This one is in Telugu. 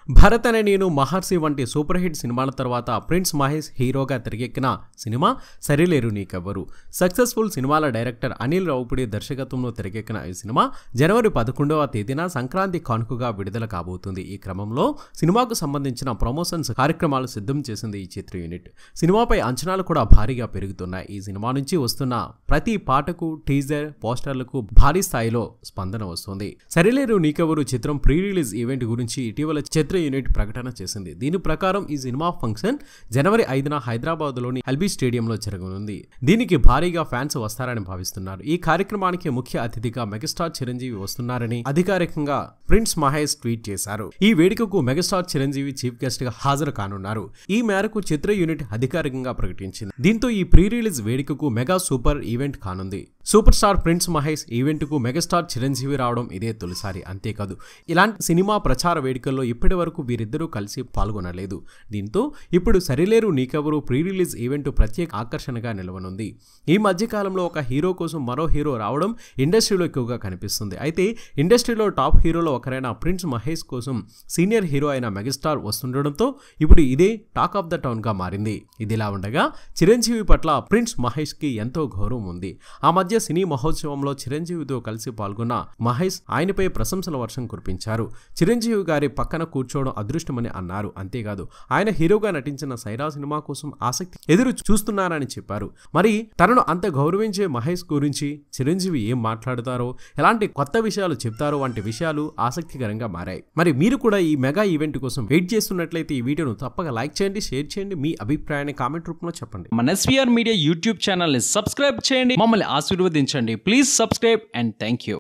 భరత్ అనే నేను మహర్షి వంటి సూపర్ హిట్ సినిమాల తర్వాత ప్రిన్స్ మహేష్ హీరోగా తెరకెక్కిన సినిమా సరిలేరు నీకెవ్వరు సక్సెస్ఫుల్ సినిమాల డైరెక్టర్ అనిల్ రావుపుడి దర్శకత్వంలో తెరకెక్కిన ఈ సినిమా జనవరి పదకొండవ తేదీన సంక్రాంతి కానుకగా విడుదల కాబోతుంది ఈ క్రమంలో సినిమాకు సంబంధించిన ప్రమోషన్స్ కార్యక్రమాలు సిద్ధం చేసింది ఈ చిత్ర యూనిట్ సినిమాపై అంచనాలు కూడా భారీగా పెరుగుతున్నాయి ఈ సినిమా నుంచి వస్తున్న ప్రతి పాటకు టీజర్ పోస్టర్లకు భారీ స్థాయిలో స్పందన వస్తుంది సరిలేరు నీకెవరు చిత్రం ప్రీ రిలీజ్ ఈవెంట్ గురించి ఇటీవల చిత్ర యూనిట్ ప్రకటన చేసింది దీని ప్రకారం ఈ సినిమా ఫంక్షన్ జనవరి ఐదున హైదరాబాద్లోని ఎల్బీ స్టేడియంలో జరగనుంది దీనికి భారీగా ఫ్యాన్స్ వస్తారని భావిస్తున్నారు ఈ కార్యక్రమానికి ముఖ్య అతిథిగా మెగాస్టార్ చిరంజీవి వస్తున్నారని అధికారికంగా ప్రిన్స్ మహేష్ ట్వీట్ చేశారు ఈ వేడుకకు మెగాస్టార్ చిరంజీవి చీఫ్ గెస్ట్ గా హాజరు కానున్నారు ఈ మేరకు చిత్ర యూనిట్ అధికారికంగా ప్రకటించింది దీంతో ఈ ప్రీ రిలీజ్ వేడుకకు మెగా సూపర్ ఈవెంట్ కానుంది super star prince Mahesh event కు మెగాస్టార్ చిరంజీవి రావడం ఇదే తొలిసారి అంతేకాదు ఇలాంటి సినిమా ప్రచార వేడుకల్లో ఇప్పటి వరకు వీరిద్దరూ కలిసి పాల్గొనలేదు దీంతో ఇప్పుడు సరిలేరు నీకెవరు ప్రీ రిలీజ్ ఈవెంట్ ప్రత్యేక ఆకర్షణగా నిలవనుంది ఈ మధ్య కాలంలో ఒక హీరో కోసం మరో హీరో రావడం ఇండస్ట్రీలో ఎక్కువగా కనిపిస్తుంది అయితే ఇండస్ట్రీలో టాప్ హీరోలో ఒకరైన ప్రిన్స్ మహేష్ కోసం సీనియర్ హీరో అయిన మెగాస్టార్ వస్తుండడంతో ఇప్పుడు ఇదే టాక్ ఆఫ్ ద టౌన్ గా మారింది ఇదిలా ఉండగా చిరంజీవి పట్ల ప్రిన్స్ మహేష్ కి ఎంతో గౌరవం ఉంది ఆ మధ్య సినీ మహోత్సవంలో చిరంజీవితో కలిసి పాల్గొన్న మహేష్ ఆయనపై ప్రశంసల వర్షం కురిపించారు చిరంజీవి గారి పక్కన కూర్చోవడం అదృష్టమని అన్నారు అంతేకాదు ఆయన హీరోగా నటించిన సైరా సినిమా కోసం ఆసక్తి ఎదురు చూస్తున్నారని చెప్పారు మరి తనను అంత గౌరవించే మహేష్ గురించి చిరంజీవి ఏం మాట్లాడతారో ఎలాంటి కొత్త విషయాలు చెప్తారో వంటి విషయాలు ఆసక్తికరంగా మారాయి మరి మీరు కూడా ఈ మెగా ఈవెంట్ కోసం వెయిట్ చేస్తున్నట్లయితే ఈ వీడియోను తప్పక లైక్ చేయండి షేర్ చేయండి మీ అభిప్రాయాన్ని కామెంట్ రూపంలో చెప్పండి మన ఎస్వీఆర్ మీడియా యూట్యూబ్ ఛానల్ని సబ్స్క్రైబ్ చేయండి మమ్మల్ని ఆశీర్వదించండి please subscribe and thank you